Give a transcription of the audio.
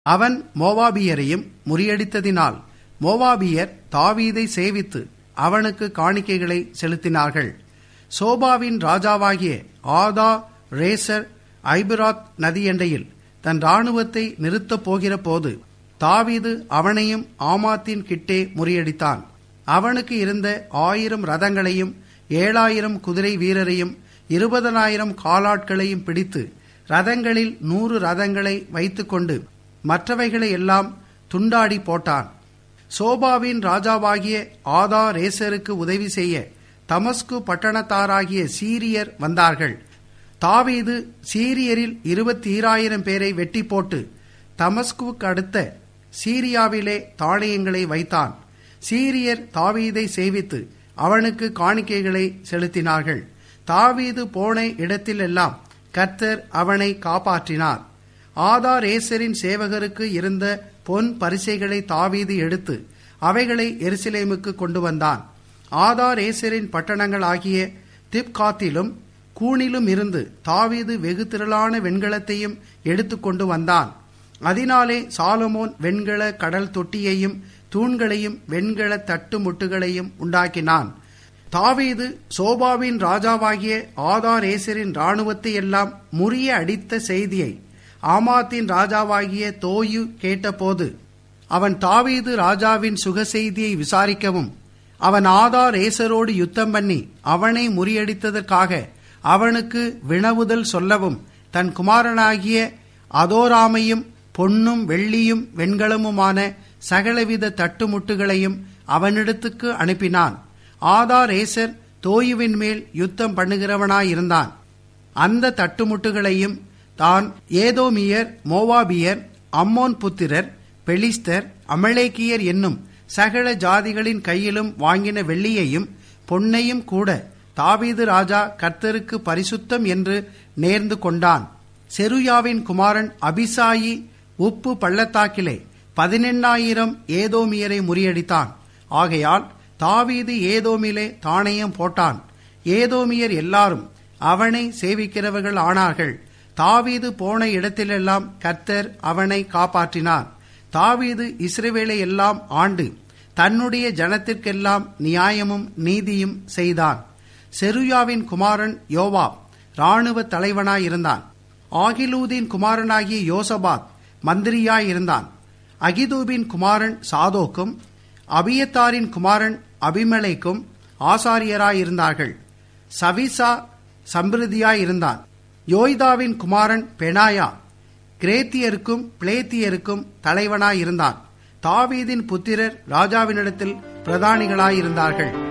அவன் மோவாபியரையும் முறியடித்ததினால் மோவாபியர் தாவீதை சேவித்து அவனுக்கு காணிக்கைகளை செலுத்தினார்கள் சோபாவின் ராஜாவாகிய ஆதா ரேசர் ஐபிராத் நதியண்டையில் தன் இராணுவத்தை நிறுத்தப் போகிற போது தாவீது அவனையும் ஆமாத்தின் கிட்டே முறியடித்தான் அவனுக்கு இருந்த ஆயிரம் ரதங்களையும் ஏழாயிரம் குதிரை வீரரையும் இருபதனாயிரம் காலாட்களையும் பிடித்து ரதங்களில் நூறு ரதங்களை வைத்துக்கொண்டு மற்றவைகளை எல்லாம் துண்டாடி போட்டான் சோபாவின் ராஜாவாகிய ஆதா ரேசருக்கு உதவி செய்ய தமஸ்கு பட்டணத்தாராகிய சீரியர் வந்தார்கள் தாவீது சீரியரில் இருபத்தி ஈராயிரம் பேரை வெட்டி போட்டு தமஸ்குவுக்கு அடுத்த சீரியாவிலே தானியங்களை வைத்தான் சீரியர் தாவீதை சேவித்து அவனுக்கு காணிக்கைகளை செலுத்தினார்கள் தாவீது போன இடத்திலெல்லாம் கர்த்தர் அவனை காப்பாற்றினார் ஆதா ரேசரின் சேவகருக்கு இருந்த பொன் பரிசைகளை தாவீது எடுத்து அவைகளை எருசலேமுக்கு கொண்டு வந்தான் ஆதா ரேசரின் பட்டணங்கள் ஆகிய திப்காத்திலும் கூனிலும் இருந்து தாவீது வெகு திரளான வெண்கலத்தையும் எடுத்துக்கொண்டு வந்தான் அதனாலே சாலமோன் வெண்கல கடல் தொட்டியையும் தூண்களையும் வெண்கல தட்டு முட்டுகளையும் உண்டாக்கினான் தாவீது சோபாவின் ராஜாவாகிய ஆதாரேசரின் இராணுவத்தை எல்லாம் முறிய அடித்த செய்தியை ஆமாத்தின் ராஜாவாகிய தோயு கேட்டபோது அவன் தாவீது ராஜாவின் சுக செய்தியை விசாரிக்கவும் அவன் ஆதார் ஏசரோடு யுத்தம் பண்ணி அவனை முறியடித்ததற்காக அவனுக்கு வினவுதல் சொல்லவும் தன் குமாரனாகிய அதோராமையும் பொன்னும் வெள்ளியும் வெண்கலமுமான சகலவித தட்டுமுட்டுகளையும் அவனிடத்துக்கு அனுப்பினான் ஆதார் ஏசர் தோயுவின் மேல் யுத்தம் பண்ணுகிறவனாயிருந்தான் அந்த தட்டுமுட்டுகளையும் தான் ஏதோமியர் மோவாபியர் அம்மோன் புத்திரர் பெலிஸ்தர் அமலேக்கியர் என்னும் சகல ஜாதிகளின் கையிலும் வாங்கின வெள்ளியையும் பொன்னையும் கூட தாவீது ராஜா கர்த்தருக்கு பரிசுத்தம் என்று நேர்ந்து கொண்டான் செருயாவின் குமாரன் அபிசாயி உப்பு பள்ளத்தாக்கிலே பதினெண்ணாயிரம் ஏதோமியரை முறியடித்தான் ஆகையால் தாவீது ஏதோமிலே தாணையம் போட்டான் ஏதோமியர் எல்லாரும் அவனை சேவிக்கிறவர்கள் ஆனார்கள் தாவீது போன இடத்திலெல்லாம் கர்த்தர் அவனை காப்பாற்றினார் தாவீது இஸ்ரவேலை எல்லாம் ஆண்டு தன்னுடைய ஜனத்திற்கெல்லாம் நியாயமும் நீதியும் செய்தான் செருயாவின் குமாரன் யோவாப் இராணுவ தலைவனாயிருந்தான் ஆகிலூதின் குமாரனாகிய யோசபாத் மந்திரியாயிருந்தான் அகிதூபின் குமாரன் சாதோக்கும் அபியத்தாரின் குமாரன் அபிமலைக்கும் ஆசாரியராயிருந்தார்கள் சவிசா சம்பிருதியாயிருந்தான் யோய்தாவின் குமாரன் பெனாயா கிரேத்தியருக்கும் பிளேத்தியருக்கும் தலைவனாயிருந்தான் தாவீதின் புத்திரர் ராஜாவினிடத்தில் பிரதானிகளாயிருந்தார்கள்